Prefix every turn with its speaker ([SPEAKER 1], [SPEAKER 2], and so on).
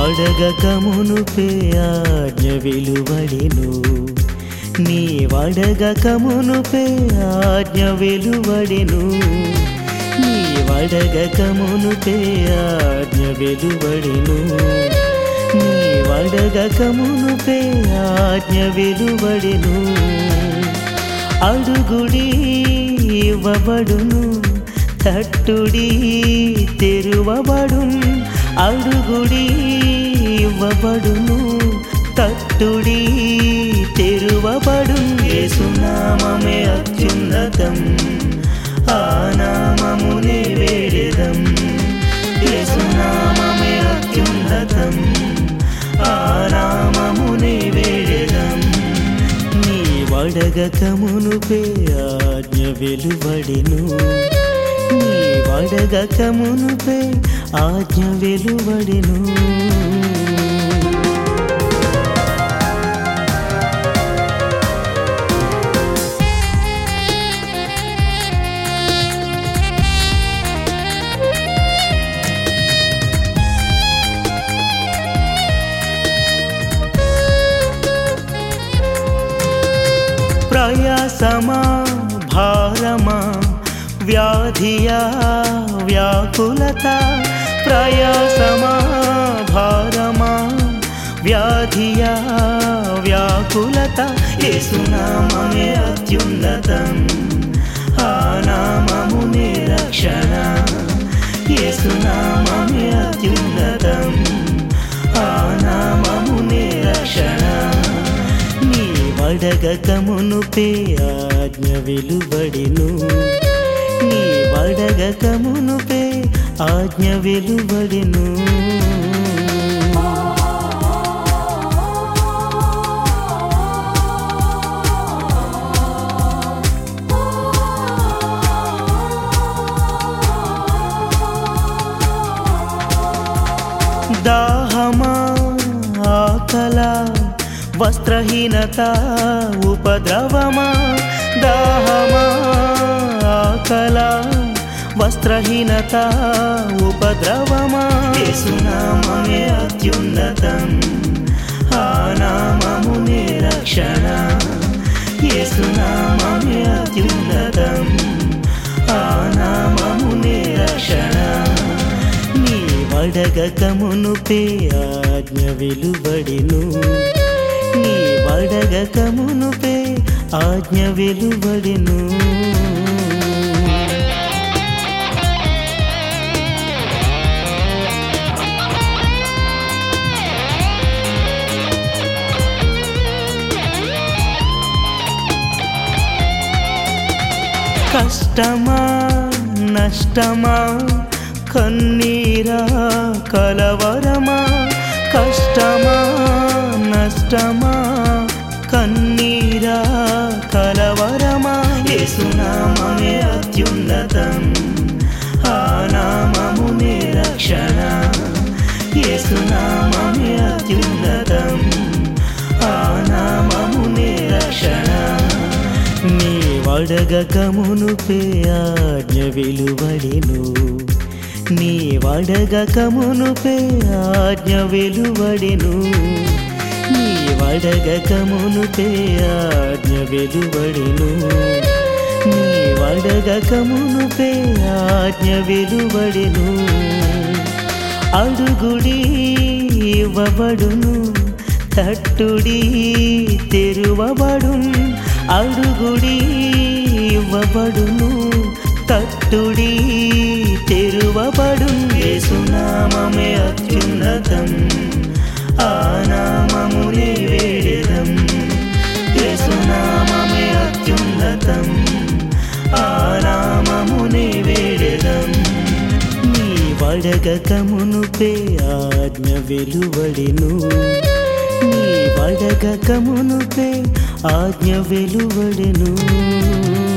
[SPEAKER 1] వడగక మునుపే ఆజ్ఞ వెలువడెను నీ వడగక మునుపే ఆజ్ఞ వెలువడెను నీ వడగక మునుపే ఆజ్ఞ వెలువడెను నీ వడగక మునుపే ఆజ్ఞ వెలువడెను అడుగుడి ఇవ్వబడును తట్టుడి తెరువబడును అడుగుడి ఇవ్వబడును తట్టుడి తెరువబడును యేసునామమే అత్యున్నతం ఆ నామమునే వేడెదం యేసునామమే అత్యున్నతం ఆ నామమునే వేడెదం నీ వడగక మునుపే ఆజ్ఞ వెలువడెను నీ వడగక మునుపే ఆజ్ఞ వెలువడెను ప్రయాసమా భారమా వ్యాధియా వ్యాకులత ప్రయాసమా భారమా వ్యాధియా వ్యాకులత యేసునామమే అత్యున్నతం ఆ నామమునే రక్షణ యేసునామమే అత్యున్నతం ఆ నామమునే రక్షణ నీ వడగక మునుపే ఆజ్ఞ వెలువడెను నీ వడగక మునుపే ఆజ్ఞ వెలువడెను దాహమా ఆకల వస్త్రహీనత ఉపద్రవమా దాహమా ఆకల వస్త్రహీనత ఉపద్రవమా యేసునామమే అత్యున్నతం ఆ నామమునే రక్షణ యేసునామమే అత్యున్నతం ఆ నామమునే రక్షణ నీ వడగక మునుపే ఆజ్ఞ వెలువడెను నీ వడగక మునుపే ఆజ్ఞ వెలువడెను కష్టమా నష్టమా కన్నీరా కలవరమా కష్టమా నష్టమా కన్నీరా కలవరమా యేసునామమే అత్యున్నతం ఆ నామమునే రక్షణ యేసునామమే అత్యున్నతం ఆ నామమునే రక్షణ నీ వడగక మునుపే ఆజ్ఞ వెలువడెను నీ వడగక మునుపే ఆజ్ఞ వెలువడెను నీ వడగక మునుపే ఆజ్ఞ వెలువడెను నీ వడగక మునుపే ఆజ్ఞ వెలువడెను అడుగుడి ఇవ్వబడును తట్టుడి తెరువబడును అడుగుడి ఇవ్వబడును తట్టుడి తెరువబడును యేసునామమే అత్యున్నతం ఆ నామమునే వేడెదం యేసునామమే అత్యున్నతం ఆ నామమునే వేడెదం నీ వడగక మునుపే ఆజ్ఞ వెలువడెను నీ వడగక మునుపే ఆజ్ఞ వెలువడెను